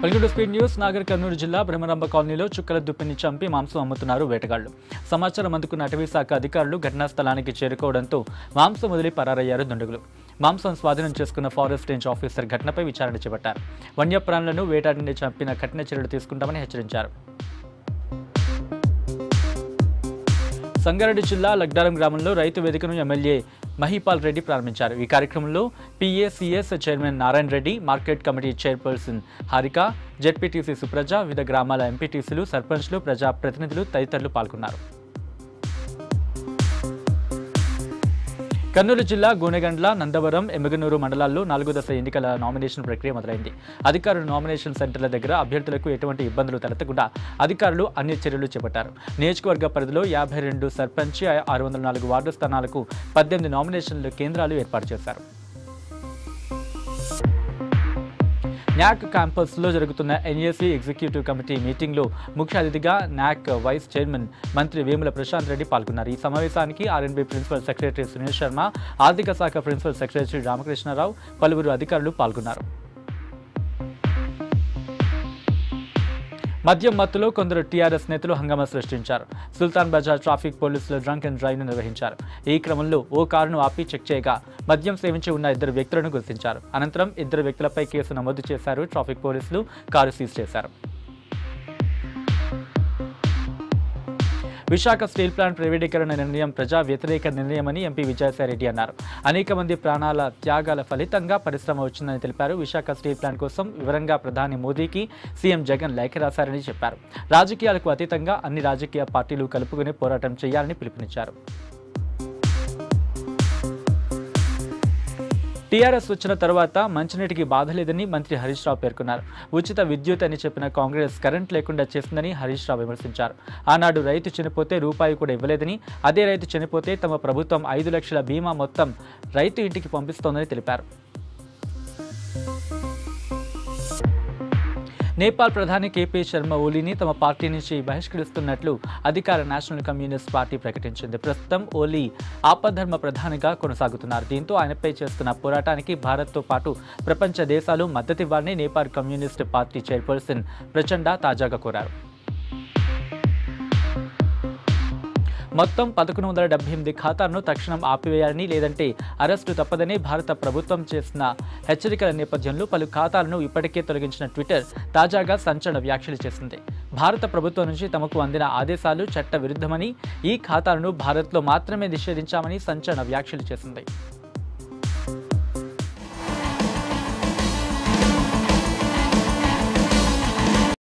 welcome to speed news Nagar Kurnool జిల్లా బ్రహ్మరంభ కాలనీలో చుక్కల దుప్పిని చంపి మాంసం అమ్ముతున్నారు వేటగాళ్లు సమాచారం అందుకున్న అటవీ శాఖ అధికారులు ఘటనా స్థలానికి చేరుకోవడంతో మాంసం వదిలి పరారయ్యారు దుండగులు మాంసం స్వాధీనం చేసుకున్న ఫారెస్ట్ రేంజ్ ఆఫీసర్ ఘటనపై విచారణ చేపట్టారు వన్యప్రాణులను వేటాడిని చంపిన కఠిన చర్యలు తీసుకుంటామని హెచ్చరించారు సంగారెడ్డి జిల్లా లగ్డారం గ్రామంలో రైతు వేదికను ఎమ్మెల్యే మహిపాల్ రెడ్డి ప్రారంభించారు ఈ కార్యక్రమంలో PACS chairman Narayana Reddy market committee chairperson Harika ZPTC Supraja వివిధ గ్రామాల ఎంపీటీసీలు సర్పంచ్లు ప్రజా ప్రతినిధులు తదితరులు పాల్గొన్నారు కర్నూలు జిల్లా గోనెగండ్ల నందవరం ఎమ్మగనూరు మండలాల్లో నాలుగో దశ ఎన్నికల నామినేషన్ ప్రక్రియ మొదలైంది అధికారులు నామినేషన్ సెంటర్ల దగ్గర అభ్యర్థులకు ఎటువంటి ఇబ్బందులు తలెత్తకుండా అధికారులు అన్ని చర్యలు చేపట్టారు నియోజకవర్గ పరిధిలో యాభై రెండు సర్పంచ్ ఆరు వందల నాలుగు వార్డు స్థానాలకు పద్దెనిమిది నామినేషన్ల కేంద్రాలు ఏర్పాటు చేశారు న్యాక్ క్యాంపస్లో జరుగుతున్న ఎన్ఏసీ ఎగ్జిక్యూటివ్ కమిటీ మీటింగ్లో ముఖ్య అతిథిగా న్యాక్ వైస్ చైర్మన్ మంత్రి వేముల ప్రశాంత్ రెడ్డి పాల్గొన్నారు ఈ సమావేశానికి RNB principal secretary Sunil Sharma ఆర్థిక శాఖ ప్రిన్సిపల్ సెక్రటరీ రామకృష్ణారావు పలువురు అధికారులు పాల్గొన్నారు మద్యం మత్తులో కొందరు టీఆర్ఎస్ నేతలు హంగామా సృష్టించారు సుల్తాన్ బజార్ ట్రాఫిక్ పోలీసులు డ్రంక్ అండ్ డ్రైవ్ను నిర్వహించారు ఈ క్రమంలో ఓ కారును ఆపి చెక్ చేయగా మద్యం సేవించి ఉన్న ఇద్దరు వ్యక్తులను గుర్తించారు అనంతరం ఇద్దరు వ్యక్తులపై కేసు నమోదు చేశారు ట్రాఫిక్ పోలీసులు కారు సీజ్ చేశారు విశాఖ స్టీల్ ప్లాంట్ ప్రైవేటీకరణ నిర్ణయం ప్రజా వ్యతిరేక నిర్ణయమని ఎంపీ విజయసాయిరెడ్డి అన్నారు అనేక మంది ప్రాణాల త్యాగాల ఫలితంగా పరిశ్రమ వచ్చిందని తెలిపారు విశాఖ స్టీల్ ప్లాంట్ కోసం వివరంగా ప్రధాని మోదీకి సీఎం జగన్ లేఖ రాశారని చెప్పారు రాజకీయాలకు అతీతంగా అన్ని రాజకీయ పార్టీలు కలుపుకుని పోరాటం చేయాలని పిలుపునిచ్చారు టీఆర్ఎస్ వచ్చిన తర్వాత మంచినీటికి బాధ లేదని మంత్రి హరీష్ రావు పేర్కొన్నారు ఉచిత విద్యుత్ అని చెప్పిన కాంగ్రెస్ కరెంట్ లేకుండా చేసిందని హరీష్ రావు విమర్శించారు ఆనాడు రైతు చనిపోతే రూపాయి కూడా ఇవ్వలేదని అదే రైతు చనిపోతే తమ ప్రభుత్వం ఐదు లక్షల బీమా మొత్తం రైతు ఇంటికి పంపిస్తోందని తెలిపారు నేపాల్ ప్రధాని కేపీ శర్మ ఓలీని తమ పార్టీ నుంచి బహిష్కరిస్తున్నట్లు అధికార నేషనల్ కమ్యూనిస్ట్ పార్టీ ప్రకటించింది ప్రస్తుతం ఓలీ ఆపద్ధర్మ ప్రధానిగా కొనసాగుతున్నారు దీంతో ఆయనపై చేస్తున్న పోరాటానికి భారత్తో పాటు ప్రపంచ దేశాలు మద్దతివ్వాలని Nepal communist party chairperson Prachanda తాజాగా కోరారు మొత్తం పదకొండు వందల డెబ్బై ఎనిమిది ఖాతాలను తక్షణం ఆపివేయాలని లేదంటే అరెస్టు తప్పదని భారత ప్రభుత్వం చేసిన హెచ్చరికల నేపథ్యంలో పలు ఖాతాలను ఇప్పటికే తొలగించిన ట్విట్టర్ తాజాగా సంచలన వ్యాఖ్యలు చేసింది భారత ప్రభుత్వం నుంచి తమకు అందిన ఆదేశాలు చట్ట విరుద్ధమని ఈ ఖాతాలను భారత్లో మాత్రమే నిషేధించామని సంచలన వ్యాఖ్యలు చేసింది